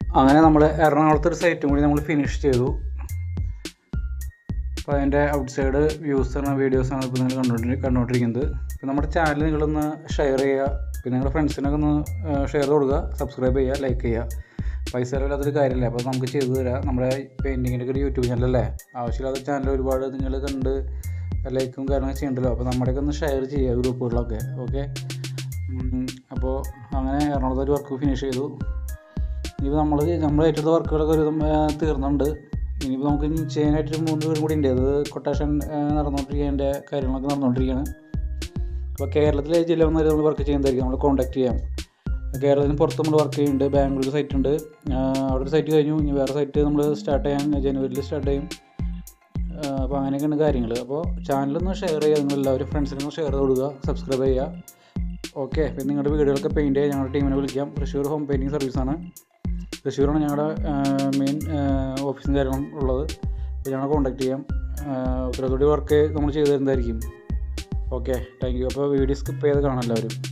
അങ്ങനെ നമ്മൾ എറണാകുളത്തെ ഒരു സൈറ്റും കൂടി നമ്മൾ ഫിനിഷ് ചെയ്തു അപ്പോൾ അതിൻ്റെ ഔട്ട് സൈഡ് വ്യൂസാണ് വീഡിയോസാണ് ഇപ്പോൾ നിങ്ങൾ കണ്ടുകൊണ്ടി കണ്ടുകൊണ്ടിരിക്കുന്നത് അപ്പോൾ നമ്മുടെ ചാനൽ നിങ്ങളൊന്ന് ഷെയർ ചെയ്യുക പിന്നെ നിങ്ങളുടെ ഫ്രണ്ട്സിനൊക്കെ ഒന്ന് ഷെയർ കൊടുക്കുക സബ്സ്ക്രൈബ് ചെയ്യുക ലൈക്ക് ചെയ്യുക പൈസ ചിലവില്ലാത്തൊരു കാര്യമല്ലേ അപ്പോൾ നമുക്ക് ചെയ്തു തരാം നമ്മുടെ പെയിൻറ്റിങ്ങിൻ്റെ ഒക്കെ ഒരു യൂട്യൂബ് ചാനലല്ലേ ആവശ്യമില്ലാത്ത ചാനൽ ഒരുപാട് നിങ്ങൾ കണ്ട് ലൈക്കും കാര്യങ്ങളൊക്കെ ചെയ്യണ്ടല്ലോ അപ്പോൾ നമ്മുടെയൊക്കെ ഒന്ന് ഷെയർ ചെയ്യുക ഗ്രൂപ്പുകളിലൊക്കെ ഓക്കെ അപ്പോൾ അങ്ങനെ എറണാകുളത്ത് ഒരു വർക്ക് ഫിനിഷ് ചെയ്തു ഇനിയിപ്പോൾ നമ്മൾ നമ്മൾ ഏറ്റെടുത്ത വർക്കുകളൊക്കെ ഒരു വിധം ആ, തീർന്നുണ്ട് ഇനിയിപ്പോൾ നമുക്ക് ഇനി ചെയ്യാനായിട്ട് ഒരു മൂന്ന് പേരും കൂടി ഉണ്ട് അത് കൊട്ടേഷൻ നടന്നുകൊണ്ടിരിക്കുന്നതിൻ്റെ കാര്യങ്ങളൊക്കെ നടന്നുകൊണ്ടിരിക്കുകയാണ് അപ്പോൾ കേരളത്തിലെ ജില്ല വന്നാൽ നമ്മൾ വർക്ക് ചെയ്യുന്നതായിരിക്കും നമ്മൾ കോൺടാക്ട് ചെയ്യാം കേരളത്തിന് പുറത്ത് നമ്മൾ വർക്ക് ചെയ്യുന്നുണ്ട് ബാംഗ്ലൂർ സൈറ്റ് ഉണ്ട് ആ, അവിടെ ഒരു സൈറ്റ് കഴിഞ്ഞു ഇനി വേറെ സൈറ്റ് നമ്മൾ സ്റ്റാർട്ട് ചെയ്യാൻ ജനുവരിയിൽ സ്റ്റാർട്ട് ചെയ്യും ആ, അപ്പോൾ അങ്ങനെയൊക്കെയാണ് കാര്യങ്ങൾ അപ്പോൾ ചാനലൊന്ന് ഷെയർ ചെയ്യുക നിങ്ങൾ എല്ലാവരും ഫ്രണ്ട്സിനൊന്ന് ഷെയർ ചെയ്ത് കൊടുക്കുക സബ്സ്ക്രൈബ് ചെയ്യുക ഓക്കെ പിന്നെ നിങ്ങളുടെ വീടുകളൊക്കെ പെയിൻറ്റ് ചെയ്യാൻ ഞങ്ങളുടെ ടീമിനെ വിളിക്കാം തൃശ്ശൂർ ഹോം പെയിൻറ്റിങ് സർവീസാണ് തൃശ്ശൂരാണ് ഞങ്ങളുടെ മെയിൻ ഓഫീസും കാര്യങ്ങളും ഉള്ളത് അപ്പോൾ ഞങ്ങളെ കോൺടാക്ട് ചെയ്യാം ഉത്തരത്തോടെ വർക്ക് നമ്മൾ ചെയ്തു തരുന്നതായിരിക്കും ഓക്കെ താങ്ക് യു അപ്പോൾ വീഡിയോ സ്കിപ്പ് ചെയ്ത് കാണാം എല്ലാവരും